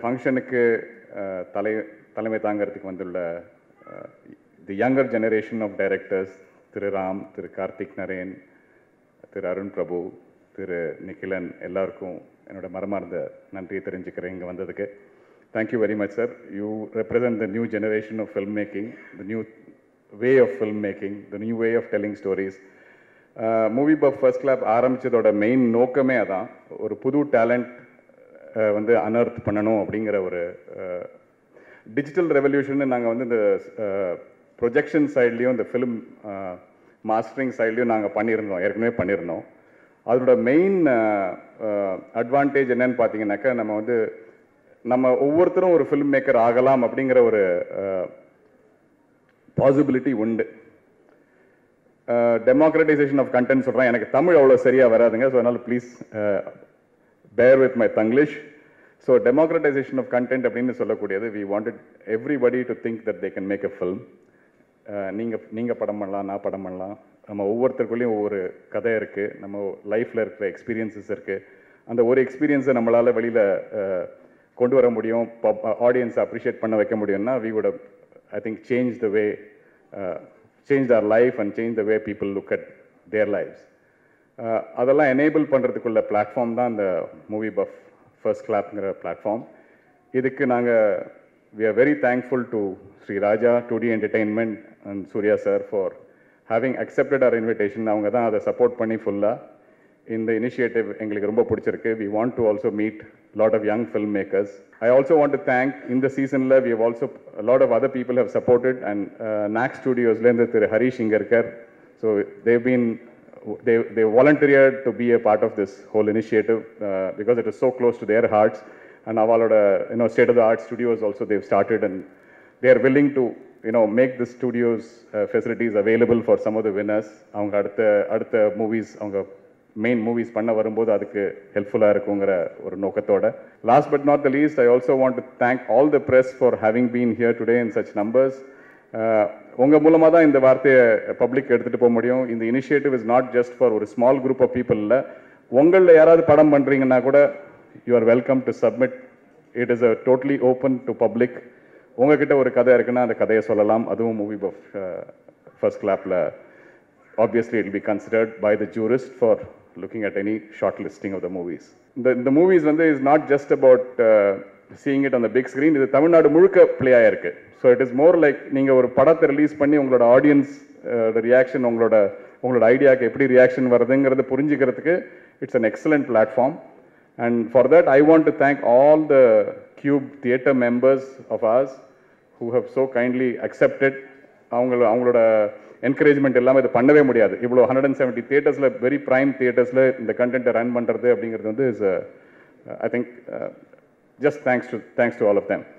ஃபங்க்ஷனுக்கு தலை தலைமை தாங்கிறதுக்கு வந்துள்ள the younger generation of directors Thiru Ram Thiru Karthik Naren Thiru Arun Prabhu Thiru Nikhilan எல்லாருக்கும் என்னோட மரமார்ந்த நன்றியை தெரிஞ்சுக்கிறேன் இங்கே வந்ததுக்கு thank you very much sir you represent the new generation of film making the new way of film making the new way of telling stories movie buff first clap ஆரம்பித்ததோட main நோக்கமே அதான் ஒரு புது டேலண்ட் வந்து அனர்த் பண்ணணும் அப்படிங்கிற ஒரு டிஜிட்டல் ரெவல்யூஷன் நாங்கள் வந்து இந்த ப்ரொஜெக்ஷன் சைட்லேயும் இந்த ஃபிலிம் மாஸ்டரிங் சைட்லேயும் நாங்கள் பண்ணியிருந்தோம் ஏற்கனவே பண்ணியிருந்தோம் அதோட மெயின் அட்வான்டேஜ் என்னன்னு பார்த்தீங்கன்னாக்கா நம்ம வந்து நம்ம ஒவ்வொருத்தரும் ஒரு ஃபிலிம் மேக்கர் ஆகலாம் அப்படிங்கிற ஒரு பாசிபிலிட்டி உண்டு டெமோக்ரட்டைசேஷன் ஆஃப் கண்டென்ட் சொல்கிறேன் எனக்கு தமிழ் அவ்வளோ சரியாக வராதுங்க ஸோ அதனால் please bear with my Tanglish so democratization of content அப்படின்னு சொல்லக்கூடியது we wanted everybody to think that they can make a film நீங்கள் நீங்கள் படம் பண்ணலாம் நான் படம் பண்ணலாம் நம்ம ஒவ்வொருத்தருக்குள்ளேயும் ஒவ்வொரு கதை இருக்குது நம்ம லைஃப்பில் இருக்கிற எக்ஸ்பீரியன்சஸ் இருக்குது அந்த ஒரு எக்ஸ்பீரியன்ஸை நம்மளால் வெளியில் கொண்டு வர முடியும் ஆடியன்ஸை அப்ரிஷியேட் பண்ண வைக்க முடியும்னா we would I think change the way change our life and change the way people look at their lives அதெல்லாம் எனேபிள் பண்ணுறதுக்குள்ள பிளாட்ஃபார்ம் தான் இந்த மூவி பஃப் ஃபர்ஸ்ட் கிளாப்ங்கிற பிளாட்ஃபார்ம் இதுக்கு நாங்கள் we are very thankful to Sri Raja two D entertainment and Suriya sir for having accepted our invitation அவங்க தான் அதை சப்போர்ட் பண்ணி ஃபுல்லாக இந்த இனிஷியேட்டிவ் எங்களுக்கு ரொம்ப பிடிச்சிருக்கு we want to also meet lot of young film makers I also want to thank இந்த சீசனில் we have also lot of other people have supported and Nag ஸ்டுடியோஸ்லேருந்து திரு ஹரீஷ் இங்கே இருக்கார் so they've been they, they volunteered to be a part of this whole initiative uh, because it is so close to their hearts. And Avaloda, you know, state of the art studios also they've started and they are willing to, you know, make the studios uh, facilities available for some of the winners. அவங்க அடுத்த அடுத்த movies அவங்க main movies பண்ண வரும்போது அதுக்கு ஹெல்ப்ஃபுல்லாக இருக்குங்கிற ஒரு நோக்கத்தோட last but not the least I also want to thank all the press for having been here today in such numbers உங்கள் மூலமாக தான் இந்த வார்த்தையை பப்ளிக் எடுத்துகிட்டு போக முடியும் இந்த initiative is not just for ஒரு ஸ்மால் குரூப் ஆஃப் பீப்புள் இல்லை உங்களில் யாராவது படம் பண்ணுறீங்கன்னா கூட you are welcome to submit it is a totally open to public உங்ககிட்ட ஒரு கதை இருக்குன்னா அந்த கதையை சொல்லலாம் அதுவும் மூவி பஃப் ஃபர்ஸ்ட் கிளாப்பில் obviously it be considered by the jurist for looking at any short listing of the movies இந்த இந்த மூவிஸ் வந்து is not just about seeing it அந்த பிக் ஸ்க்ரீன் இது தமிழ்நாடு முழுக்க ப்ளே ஆயிருக்கு so it is more like நீங்கள் ஒரு படத்தை ரிலீஸ் பண்ணி உங்களோட ஆடியன்ஸ் ரியாக்ஷன் உங்களோட உங்களோட ஐடியாவுக்கு எப்படி ரியாக்ஷன் வருதுங்கிறது புரிஞ்சுக்கிறதுக்கு it's an excellent platform and for that I want to thank all the Qube theatre members of us who have so kindly accepted அவங்கள அவங்களோட என்கரேஜ்மெண்ட் இல்லாமல் இது பண்ணவே முடியாது இவ்வளோ ஹண்ட்ரட் அண்ட் செவன்ட்டி தியேட்டர்ஸில் வெரி ப்ரைம் தியேட்டர்ஸில் இந்த கண்டென்ட்டை ரன் பண்ணுறது அப்படிங்கிறது வந்து is I think just thanks to thanks to all of them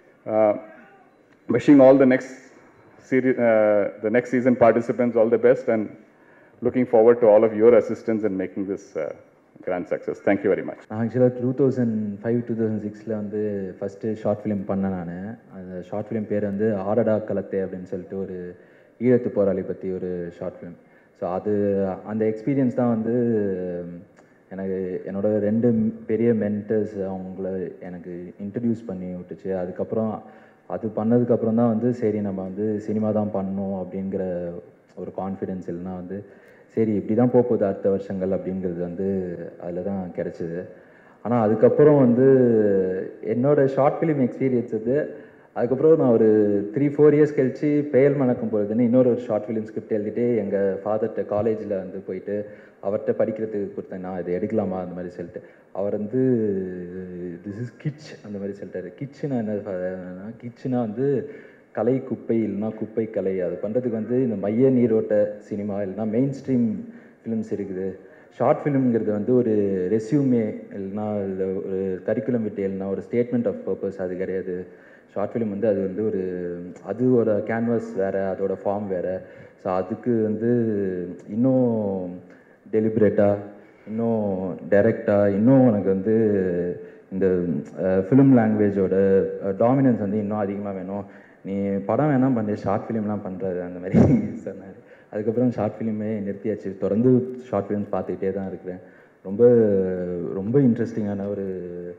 wishing all the next series, uh, the next season participants all the best and looking forward to all of your assistance in making this uh, grand success. Thank you very much. நான் ஆக்சுவலாக two thousand five two thousand சிக்ஸில் வந்து first short film பண்ணேன் நான் அந்த short film பேர் வந்து ஆரடா கலத்தே அப்படின்னு சொல்லிட்டு ஒரு ஈழத்து போராளி பற்றி ஒரு ஷார்ட் ஃபிலிம் ஸோ அது அந்த எக்ஸ்பீரியன்ஸ் தான் வந்து எனக்கு என்னோட ரெண்டு பெரிய மென்டர்ஸ் அவங்கள எனக்கு இன்ட்ரடியூஸ் பண்ணி விட்டுச்சு அதுக்கப்புறம் அது பண்ணதுக்கப்புறம் தான் வந்து சரி நம்ம வந்து சினிமா தான் பண்ணணும் அப்படிங்கிற ஒரு கான்ஃபிடென்ஸ் இல்லைனா வந்து சரி இப்படி தான் போக போகுது அடுத்த வருஷங்கள் அப்படிங்கிறது வந்து அதில் தான் கிடச்சிது ஆனால் அதுக்கப்புறம் வந்து என்னோட ஷார்ட் ஃபிலிம் எக்ஸ்பீரியன்ஸ் வந்து அதுக்கப்புறம் நான் ஒரு த்ரீ ஃபோர் இயர்ஸ் கழிச்சு பெயல் மணக்கும் பொழுதுன்னு இன்னொரு ஒரு ஷார்ட் ஃபிலிம் ஸ்கிரிப்ட் எழுதிட்டு எங்கள் ஃபாதர்கிட்ட காலேஜில் வந்து போயிட்டு அவர்கிட்ட படிக்கிறதுக்கு கொடுத்தேன் நான் இது எடுக்கலாமா அந்த மாதிரி சொல்லிட்டு அவர் வந்து திஸ் இஸ் கிச் அந்த மாதிரி சொல்லிட்டாரு கிச்சுனா என்ன கிச்சுனா வந்து கலை குப்பை இல்லைனா குப்பை கலை அது பண்ணுறதுக்கு வந்து இந்த மைய நீரோட்ட சினிமா இல்லைனா மெயின் ஸ்ட்ரீம் ஃபிலிம்ஸ் இருக்குது ஷார்ட் ஃபிலிம்ங்கிறது வந்து ஒரு ரெஸ்யூமே இல்லைனா ஒரு கரிக்குலம் விட்டு இல்லைனா ஒரு ஸ்டேட்மெண்ட் ஆஃப் பர்பஸ் அது கிடையாது ஷார்ட் ஃபிலிம் வந்து அது வந்து ஒரு அதோட கேன்வாஸ் வேறு அதோட ஃபார்ம் வேறு ஸோ அதுக்கு வந்து இன்னும் டெலிபரேட்டாக இன்னும் டைரெக்டாக இன்னும் எனக்கு வந்து இந்த ஃபிலிம் லாங்குவேஜோட டாமினன்ஸ் வந்து இன்னும் அதிகமாக வேணும் நீ படம் வேணால் பண்ணு ஷார்ட் ஃபிலிம்லாம் பண்ணுறது அந்த மாதிரி சொன்னார் அதுக்கப்புறம் ஷார்ட் ஃபிலிமே நிறுத்தியாச்சு தொடர்ந்து ஷார்ட் ஃபிலிம்ஸ் பார்த்துக்கிட்டே தான் இருக்கிறேன் ரொம்ப ரொம்ப இன்ட்ரெஸ்டிங்கான ஒரு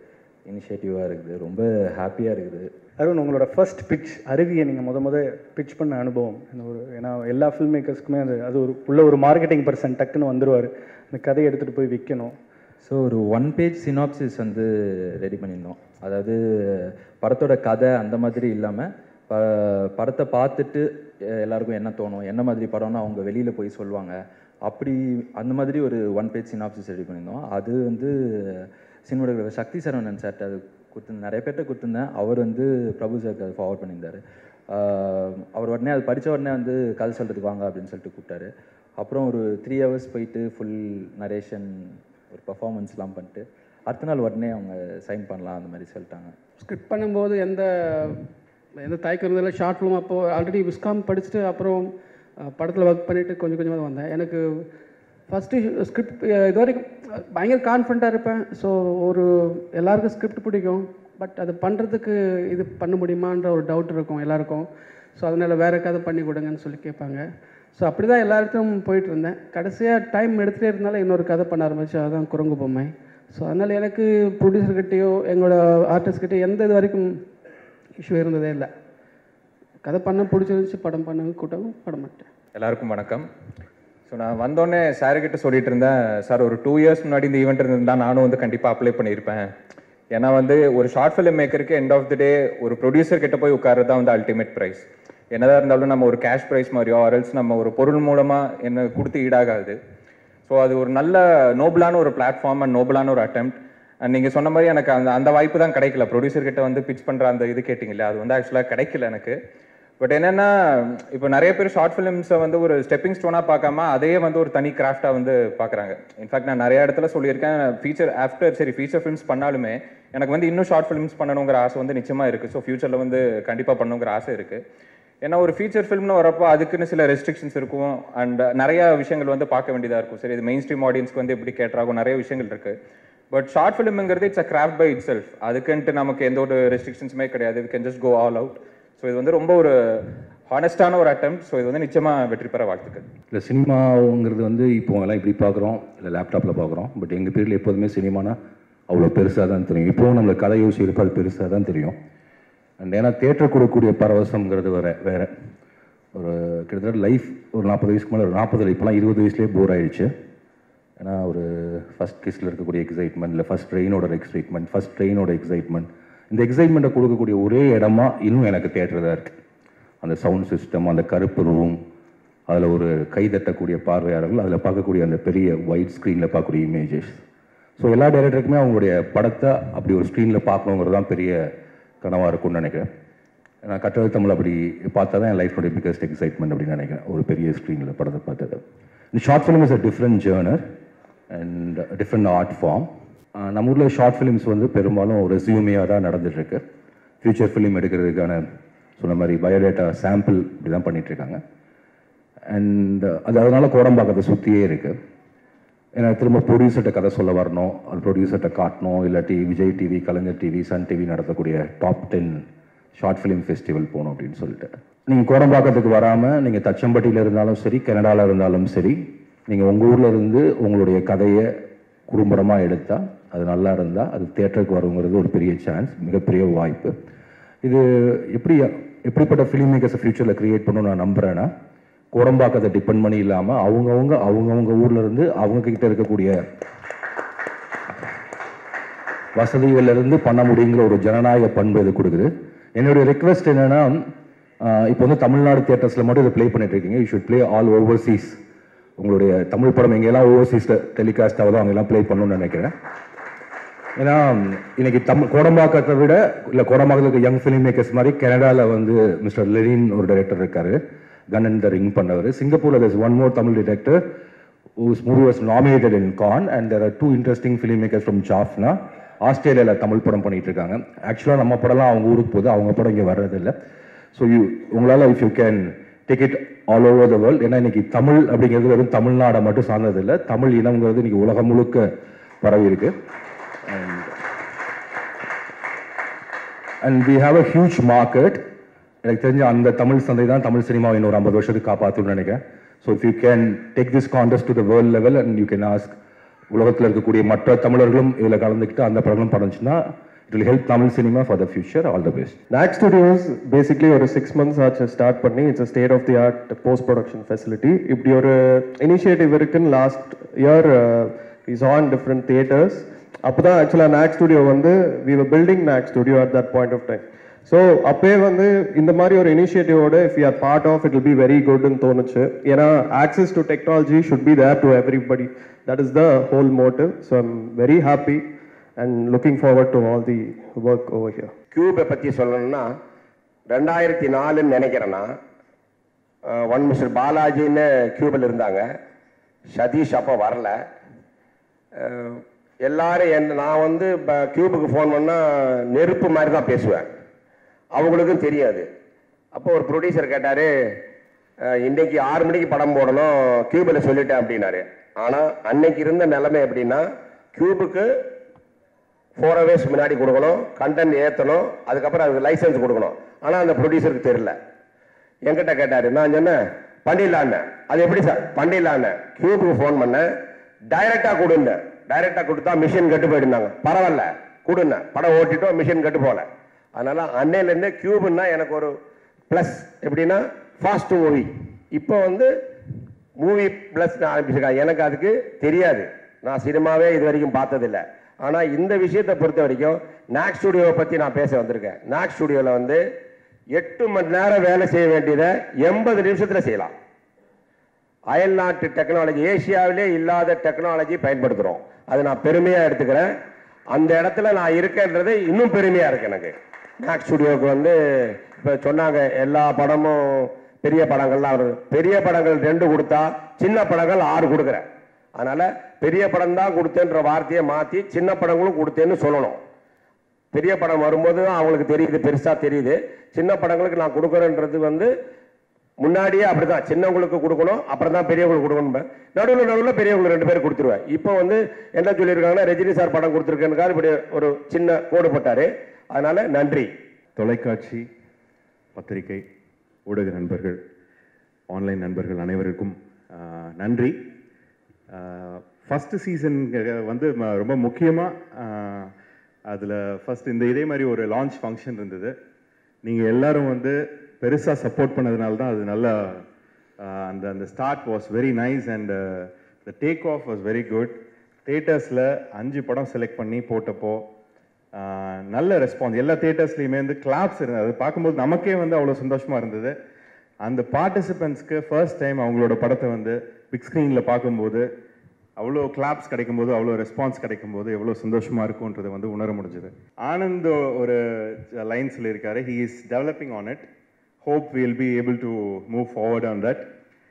இனிஷியேட்டிவாக இருக்குது ரொம்ப ஹாப்பியாக இருக்குது அருண் உங்களோட ஃபர்ஸ்ட் பிச் அருவியை நீங்கள் முத முத பிச் பண்ண அனுபவம் அந்த ஒரு ஏன்னா எல்லா ஃபில்ம் மேக்கர்ஸ்க்குமே அது அது ஒரு உள்ள ஒரு மார்க்கெட்டிங் பர்சன் டக்குன்னு வந்துருவார் அந்த கதையை எடுத்துகிட்டு போய் விற்கணும் ஸோ ஒரு ஒன் பேஜ் சினாப்சிஸ் வந்து ரெடி பண்ணியிருந்தோம் அதாவது படத்தோட கதை அந்த மாதிரி இல்லாமல் ப படத்தை பார்த்துட்டு அஹ், எல்லாருக்கும் என்ன தோணும் என்ன மாதிரி படம்னு அவங்க வெளியில் போய் சொல்லுவாங்க அப்படி அந்த மாதிரி ஒரு ஒன் பேஜ் சினாப்சிஸ் ரெடி பண்ணியிருந்தோம் அது வந்து சினிமாட்டோகிராஃபர் சக்தி சரவணன் சார்ட்ட அது கொடுத்து நிறைய பேர்கிட்ட கொடுத்துருந்தேன் அவர் வந்து பிரபு சாருக்கு அது ஃபார்வர்ட் பண்ணியிருந்தாரு ஆஹ், அவர் உடனே அது படித்த உடனே வந்து கதை சொல்கிறதுக்கு வாங்க அப்படின்னு சொல்லிட்டு கூப்பிட்டாரு அப்புறம் ஒரு த்ரீ ஹவர்ஸ் போயிட்டு ஃபுல் நரேஷன் ஒரு பர்ஃபார்மன்ஸ்லாம் பண்ணிட்டு அடுத்த நாள் உடனே அவங்க சைன் பண்ணலாம் அந்த மாதிரி சொல்லிட்டாங்க ஸ்கிரிப்ட் பண்ணும்போது எந்த எந்த தயக்கம் இருந்ததில்ல ஷார்ட் ஃபிலிம் அப்போது ஆல்ரெடி விஸ்காம் படிச்சுட்டு அப்புறம் படத்தில் ஒர்க் பண்ணிவிட்டு கொஞ்சம் கொஞ்சமாக தான் வந்தேன் எனக்கு ஃபஸ்ட்டு ஸ்கிரிப்ட் இது வரைக்கும் பயங்கர கான்ஃபிடண்ட்டாக இருப்பேன் ஸோ ஒரு எல்லாருக்கும் ஸ்கிரிப்ட் பிடிக்கும் பட் அது பண்ணுறதுக்கு இது பண்ண முடியுமான்ற ஒரு டவுட் இருக்கும் எல்லாருக்கும் ஸோ அதனால் வேறு கதை பண்ணி கொடுங்கன்னு சொல்லி கேட்பாங்க ஸோ அப்படி தான் எல்லாருக்கும் போயிட்டு இருந்தேன் கடைசியாக டைம் எடுத்துகிட்டே இருந்தாலும் இன்னொரு கதை பண்ண ஆரம்பிச்சு அதுதான் குரங்கு பொம்மை ஸோ அதனால் எனக்கு ப்ரொடியூசர்கிட்டயோ எங்களோட ஆர்டிஸ்ட்கிட்டயோ எந்த இது வரைக்கும் இஷ்யூ இருந்ததே இல்லை கதை பண்ண பிடிச்சிருந்துச்சு படம் பண்ண கூட்டம் படம் பண்ணிட்டேன் எல்லாருக்கும் வணக்கம் ஸோ நான் வந்தோடனே சார்கிட்ட சொல்லிட்டு இருந்தேன் சார் ஒரு டூ இயர்ஸ் முன்னாடி இந்த ஈவெண்ட் இருந்திருந்தா நானும் வந்து கண்டிப்பாக அப்ளை பண்ணியிருப்பேன் ஏன்னா வந்து ஒரு ஷார்ட் ஃபிலிம் மேக்கருக்கு எண்ட் ஆஃப் த டே ஒரு ப்ரொடியூசர் கிட்ட போய் உட்கார்றது தான் வந்து அல்டிமேட் ப்ரைஸ் என்னதான் இருந்தாலும் நம்ம ஒரு கேஷ் ப்ரைஸ் மாதிரியோ ஆரல்ஸ் நம்ம ஒரு பொருள் மூலமாக என்ன கொடுத்து ஈடாகாது ஸோ அது ஒரு நல்ல நோபலான ஒரு பிளாட்ஃபார்ம் அண்ட் நோபலான ஒரு அட்டெம்ப்ட் அண்ட் நீங்கள் சொன்ன மாதிரி எனக்கு அந்த அந்த வாய்ப்பு தான் கிடைக்கல ப்ரொடியூசர் கிட்ட வந்து பிச் பண்ணுற அந்த இது கேட்டிங்கல்ல அது வந்து ஆக்சுவலாக கிடைக்கல எனக்கு பட் என்னன்னா இப்போ நிறைய பேர் ஷார்ட் ஃபிலிம்ஸை வந்து ஒரு ஸ்டெப்பிங் ஸ்டோனாக பார்க்காம அதையே வந்து ஒரு தனி கிராஃப்டாக வந்து பார்க்குறாங்க இன்ஃபேக்ட் நான் நிறைய இடத்துல சொல்லியிருக்கேன் ஃபீச்சர் ஆஃப்டர் சரி ஃபீச்சர் ஃபிலிம்ஸ் பண்ணாலுமே எனக்கு வந்து இன்னும் ஷார்ட் ஃபிலிம்ஸ் பண்ணணுங்கிற ஆசை வந்து நிச்சயமாக இருக்குது ஸோ ஃபியூச்சரில் வந்து கண்டிப்பாக பண்ணணுங்கிற ஆசை இருக்குது ஏன்னா ஒரு ஃபீச்சர் ஃபிலிம்னு வரப்போ அதுக்குன்னு சில ரெஸ்ட்ரிக்ஷன்ஸ் இருக்கும் அண்ட் நிறைய விஷயங்கள் வந்து பார்க்க வேண்டியதாக இருக்கும் சரி இது மெயின் ஸ்ட்ரீம் ஆடியன்ஸ்க்கு வந்து எப்படி கேட்டராகும் நிறைய விஷயங்கள் இருக்கு பட் ஷார்ட் ஃபிலிம்ங்கிறது it's a craft by itself அதுக்குன்ட்டு நமக்கு எந்த ஒரு ரெஸ்ட்ரிக்ஷன்ஸுமே கிடையாது we can just go all out so இது வந்து ரொம்ப ஒரு ஹானஸ்டான ஒரு அட்டம் ஸோ இது வந்து நிச்சயமாக வெற்றி பெற வாழ்த்துக்கள் இல்லை சினிமாங்கிறது வந்து இப்போ எல்லாம் இப்படி பார்க்குறோம் இல்லை லேப்டாப்பில் பார்க்குறோம் பட் எங்கள் பீரியடில் எப்போதுமே சினிமானா அவ்வளோ பெருசாக தான் தெரியும் இப்போவும் நம்மளுக்கு கதை யோசிக்கிறப்ப அது பெருசாக தான் தெரியும் அண்ட் ஏன்னா தேட்டர் கொடுக்கக்கூடிய பரவசம்ங்கிறது வேற வேற ஒரு கிட்டத்தட்ட லைஃப் ஒரு நாற்பது வயசுக்கு மேலே ஒரு நாற்பது இப்போலாம் இருபது வயசுலேயே போர் ஆயிடுச்சு ஏன்னா ஒரு ஃபஸ்ட் கிஸ்ல இருக்கக்கூடிய எக்ஸைட்மெண்ட் இல்லை ஃபஸ்ட் ட்ரெயினோட எக்ஸைட்மெண்ட் ஃபஸ்ட் ட்ரெயினோட எக்ஸைட்மெண்ட் இந்த எக்ஸைட்மெண்ட்டை கொடுக்கக்கூடிய ஒரே இடமா இன்னும் எனக்கு தேட்டர் தான் இருக்குது அந்த சவுண்ட் சிஸ்டம் அந்த கருப்பு ரூம் அதில் ஒரு கை தட்டக்கூடிய பார்வையாளர்கள் அதில் பார்க்கக்கூடிய அந்த பெரிய ஒயிட் ஸ்க்ரீனில் பார்க்கக்கூடிய இமேஜஸ் ஸோ எல்லா டைரக்டருக்குமே அவங்களுடைய படத்தை அப்படி ஒரு ஸ்க்ரீனில் பார்க்கணுங்கிறது தான் பெரிய கனவாக இருக்கும்னு நினைக்கிறேன் நான் கட்டளை தமிழ் அப்படி பார்த்தா தான் என் லைஃபோட பிக்கஸ்ட் எக்ஸைட்மெண்ட் அப்படின்னு நினைக்கிறேன் ஒரு பெரிய ஸ்க்ரீனில் படத்தை பார்த்தது இந்த short film is a different genre and different art form நம்ம ஊரில் ஷார்ட் ஃபிலிம்ஸ் வந்து பெரும்பாலும் ரெசியூமியாக தான் நடந்துட்டுருக்கு ஃபியூச்சர் ஃபிலிம் எடுக்கிறதுக்கான சொன்ன மாதிரி பயோடேட்டா சாம்பிள் இப்படி தான் பண்ணிகிட்ருக்காங்க அண்ட் அது அதனால் கோடம்பாக்கத்தை சுற்றியே இருக்குது ஏன்னா திரும்ப ப்ரொடியூசர்கிட்ட கதை சொல்ல வரணும் அது ப்ரொடியூசர்கிட்ட காட்டணும் இல்லாட்டி Vijay TV Kalaignar TV Sun TV நடத்தக்கூடிய top ten short film festival போகணும் அப்படின்னு சொல்லிட்டு நீங்கள் கோடம்பாக்கத்துக்கு வராமல் நீங்கள் தச்சம்பட்டியில் இருந்தாலும் சரி கனடாவில் இருந்தாலும் சரி நீங்கள் உங்கள் ஊரில் இருந்து உங்களுடைய கதையை குறும்படமாக எடுத்தால் அது நல்லா இருந்தால் அது தேட்டருக்கு வருங்கிறது ஒரு பெரிய சான்ஸ் மிகப்பெரிய வாய்ப்பு இது எப்படி எப்படிப்பட்ட ஃபிலிம் மேக்கர்ஸை ஃப்யூச்சரில் க்ரியேட் பண்ணணும்னு நான் நம்புகிறேன்னா கோடம்பாக்கத்தை டிபெண்ட் பண்ணி இல்லாமல் அவங்கவுங்க அவங்கவுங்க ஊர்ல இருந்து அவங்க கிட்ட இருக்கக்கூடிய வசதிகள்ல இருந்து பண்ண முடியுங்கிற ஒரு ஜனநாயக பண்பு இது கொடுக்குது என்னுடைய ரெக்வெஸ்ட் என்னன்னா ஆஹ் இப்போ வந்து தமிழ்நாடு தியேட்டர்ஸில் மட்டும் இதை ப்ளே பண்ணிட்டு இருக்கீங்க you should play all overseas உங்களுடைய தமிழ் படம் எங்கெல்லாம் ஓவர்சீஸில் டெலிகாஸ்ட் ஆகுதோ அங்கெல்லாம் ப்ளே பண்ணணும்னு நினைக்கிறேன் ஏன்னா இன்னைக்கு தமிழ் கோடம்பாக்கத்தை விட இல்லை கோடம்பாக்கத்துக்கு யங் ஃபிலிம் மேக்கர்ஸ் மாதிரி கனடாவில் வந்து மிஸ்டர் லெனின் ஒரு டைரக்டர் இருக்காரு கன் அண்ட் த ரிங் பண்ணவர் சிங்கப்பூரில் there's one more Tamil director whose movie was nominated in Cannes and there are two interesting filmmakers from Jaffna ஆஸ்திரேலியாவில் தமிழ் படம் பண்ணிட்டு இருக்காங்க ஆக்சுவலாக நம்ம படம்லாம் அவங்க ஊருக்கு போகுது அவங்க படம் இங்கே வர்றதில்லை ஸோ யூ உங்களால் if you can take it all over the world ஏன்னா இன்னைக்கு தமிழ் அப்படிங்கிறது வெறும் தமிழ்நாடை மட்டும் சார்ந்தது இல்லை தமிழ் இனம்ங்கிறது இன்னைக்கு உலகம் முழுக்க பரவி இருக்கு and we have a huge market எனக்கு தெரிஞ்ச அந்த தமிழ் சந்தை தான் தமிழ் சினிமாவை இன்னொரு ஐம்பது வருஷத்துக்கு காப்பாற்றும்னு நினைக்கிறேன் so if you can take this contest to the world level and you can ask உலகத்தில் இருக்கக்கூடிய மற்ற தமிழர்களும் இதில் கலந்துக்கிட்டு அந்த படங்களும் படச்சுன்னா it will help Tamil cinema for the future all the best Knack studios basically ஒரு சிக்ஸ் மந்த்ஸ் ஆச்சு ஸ்டார்ட் பண்ணி it's state of the art post production facility இப்படி ஒரு இனிஷியேட்டிவ் இருக்குன்னு last year is on different theatres அப்போ தான் ஆக்சுவலாக knock studio வந்து we were building Knack studio at that point of time so அப்பயே வந்து இந்த மாதிரி ஒரு இனிஷியேட்டிவோட if you are part of it will be very குட்னு தோணுச்சு ஏன்னா access to technology should be there to everybody that is the whole motive so I'm very happy and looking forward to all the work over here கியூபை பற்றி சொல்லணும்னா ரெண்டாயிரத்தி நாலுன்னு நினைக்கிறேன்னா one mister பாலாஜின்னு கியூபில் இருந்தாங்க சதீஷ் அப்போ வரல அஹ், எல்லாரும் என் நான் வந்து இப்போ கியூபுக்கு ஃபோன் பண்ணால் நெருப்பு மாதிரி தான் பேசுவேன் அவங்களுக்கும் தெரியாது அப்போ ஒரு ப்ரொடியூசர் கேட்டார் இன்னைக்கு ஆறு மணிக்கு படம் போடணும் கியூபில் சொல்லிட்டேன் அப்படின்னாரு ஆனால் அன்னைக்கு இருந்த நிலைமை எப்படின்னா கியூபுக்கு ஃபோர் ஹவர்ஸ் முன்னாடி கொடுக்கணும் கண்டென்ட் ஏற்றணும் அதுக்கப்புறம் அதுக்கு லைசன்ஸ் கொடுக்கணும் ஆனால் அந்த ப்ரொடியூசருக்கு தெரியல என்கிட்ட கேட்டார் நான் சொன்னேன் பண்ணிடலான்னு அது எப்படி சார் பண்ணிடலான்னு கியூபுக்கு ஃபோன் பண்ணேன் டைரெக்டாக கொடுங்க டைரெக்டாக கொடுத்தா மிஷின் கட்டு போயிருந்தாங்க பரவாயில்ல கொடுங்க படம் ஓட்டிட்டோம் மிஷின் கட்டு போகல அதனால அன்னையிலேருந்து கியூபுன்னா எனக்கு ஒரு ப்ளஸ் எப்படின்னா ஃபாஸ்ட் மூவி இப்போ வந்து மூவி ப்ளஸ் ஆரம்பிச்சிருக்காங்க எனக்கு அதுக்கு தெரியாது நான் சினிமாவே இது வரைக்கும் பார்த்ததில்ல ஆனால் இந்த விஷயத்தை பொறுத்த வரைக்கும் நாக் ஸ்டுடியோவை பற்றி நான் பேச வந்திருக்கேன் நாக் ஸ்டுடியோவில் வந்து எட்டு மணி நேரம் வேலை செய்ய வேண்டியதை எண்பது நிமிஷத்தில் செய்யலாம் அயல் நாட்டு டெக்னாலஜி ஏசியாவிலே இல்லாத டெக்னாலஜி பயன்படுத்துகிறோம் அது நான் பெருமையாக எடுத்துக்கிறேன் அந்த இடத்துல நான் இருக்கேன்றது இன்னும் பெருமையாக இருக்கு எனக்கு நாக் ஸ்டுடியோவுக்கு வந்து இப்போ சொன்னாங்க எல்லா படமும் பெரிய படங்கள்லாம் வருது பெரிய படங்கள் ரெண்டு கொடுத்தா சின்ன படங்கள் ஆறு கொடுக்குறேன் அதனால பெரிய படம் தான் கொடுத்தேன்ற வார்த்தையை மாற்றி சின்ன படங்களும் கொடுத்தேன்னு சொல்லணும் பெரிய படம் வரும்போது தான் அவங்களுக்கு தெரியுது பெருசாக தெரியுது சின்ன படங்களுக்கு நான் கொடுக்குறேன்றது வந்து முன்னாடியே அப்படிதான் சின்னவங்களுக்கு கொடுக்கணும் அப்புறம் தான் பெரியவங்களுக்கு கொடுக்கணும் நடுவில் நடுவில் பெரியவங்களுக்கு ரெண்டு பேர் கொடுத்துருவேன் இப்போ வந்து என்ன சொல்லியிருக்காங்கன்னா ரஜினி சார் படம் கொடுத்துருக்கேன்னு இப்படி ஒரு சின்ன கோடு போட்டாரு அதனால நன்றி தொலைக்காட்சி பத்திரிகை ஊடக நண்பர்கள் ஆன்லைன் நண்பர்கள் அனைவருக்கும் ஆஹ், நன்றி ஃபஸ்ட்டு சீசன் வந்து ம- ரொம்ப முக்கியமாக அதில் ஃபஸ்ட் இந்த இதே மாதிரி ஒரு லான்ச் ஃபங்க்ஷன் இருந்தது நீங்கள் எல்லாரும் வந்து பெருசாக சப்போர்ட் பண்ணதுனால தான் அது நல்லா ஆஹ், அந்த அந்த start was very nice and the take off was very good தேட்டர்ஸில் அஞ்சு படம் செலக்ட் பண்ணி போட்டப்போ ஆஹ் நல்ல ரெஸ்பான்ஸ் எல்லா தேட்டர்ஸ்லையுமே வந்து கிளாப்ஸ் இருந்தது அது பார்க்கும்போது நமக்கே வந்து அவ்வளோ சந்தோஷமா இருந்தது அந்த பார்ட்டிசிபென்ட்ஸ்க்கு ஃபர்ஸ்ட் டைம் அவங்களோட படத்தை வந்து பிக் ஸ்க்ரீனில் பார்க்கும்போது அவ்வளோ கிளாப்ஸ் கிடைக்கும்போது அவ்வளோ ரெஸ்பான்ஸ் கிடைக்கும்போது எவ்வளோ சந்தோஷமா இருக்கும்ன்றதை வந்து உணர முடிஞ்சது ஆனந்த் ஒரு லைன் சொல்லியிருக்காரு he is developing on it hope will be able to move forward on that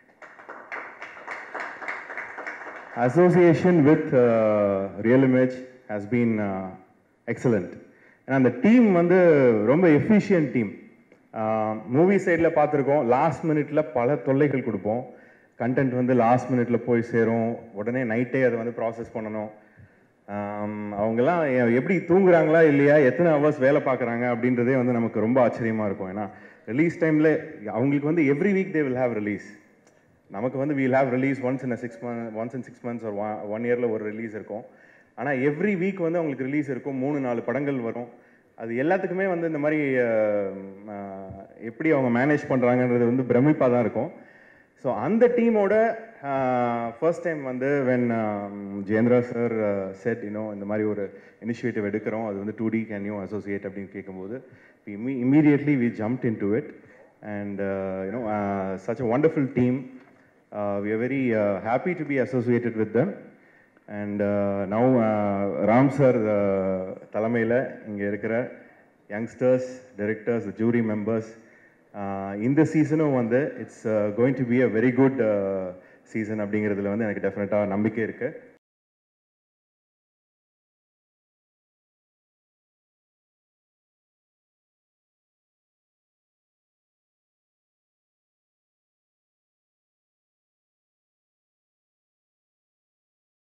association with uh, Real Image has been uh, excellent. ஏன்னா அந்த டீம் வந்து ரொம்ப எஃபிஷியன்ட் டீம் மூவி சைடில் பார்த்துருக்கோம் லாஸ்ட் மினிட்ல பல தொல்லைகள் கொடுப்போம் கண்டென்ட் வந்து லாஸ்ட் மினிட்ல போய் சேரும் உடனே நைட்டே அதை வந்து ப்ராசஸ் பண்ணணும் ஆம், அவங்கெல்லாம் எ- எப்படி தூங்குறாங்களா இல்லையா எத்தனை ஹவர்ஸ் வேலை பார்க்குறாங்க அப்படின்றதே வந்து நமக்கு ரொம்ப ஆச்சரியமா இருக்கும் ஏன்னா ரிலீஸ் டைமில் அவங்களுக்கு வந்து every week they will have release நமக்கு வந்து we'll have release once in six month once in six months ஒரு ஒன் இயரில் ஒரு ரிலீஸ் இருக்கும் ஆனால் எவ்ரி வீக் வந்து அவங்களுக்கு ரிலீஸ் இருக்கும் மூணு நாலு படங்கள் வரும் அது எல்லாத்துக்குமே வந்து இந்த மாதிரி அஹ், அஹ், எப்படி அவங்க மேனேஜ் பண்ணுறாங்கன்றது வந்து பிரமிப்பாக தான் இருக்கும் ஸோ அந்த டீமோட ஃபர்ஸ்ட் டைம் வந்து வென் ஜெயேந்திரா சார் செட் இன்னும் இந்த மாதிரி ஒரு இனிஷியேட்டிவ் எடுக்கிறோம் அது வந்து two D can you associate அப்படின்னு கேட்கும்போது immediately we jumped in to it and you know such a wonderful team Uh, we are very uh, happy to be associated with them. And uh, now, uh, Ram sir uh, தலைமையில் இங்கே இருக்கிற youngsters directors jury members இந்த சீசனும் வந்து it's going to be a very good season அப்படிங்கிறதுல வந்து எனக்கு டெஃபினட்டாக நம்பிக்கை இருக்குது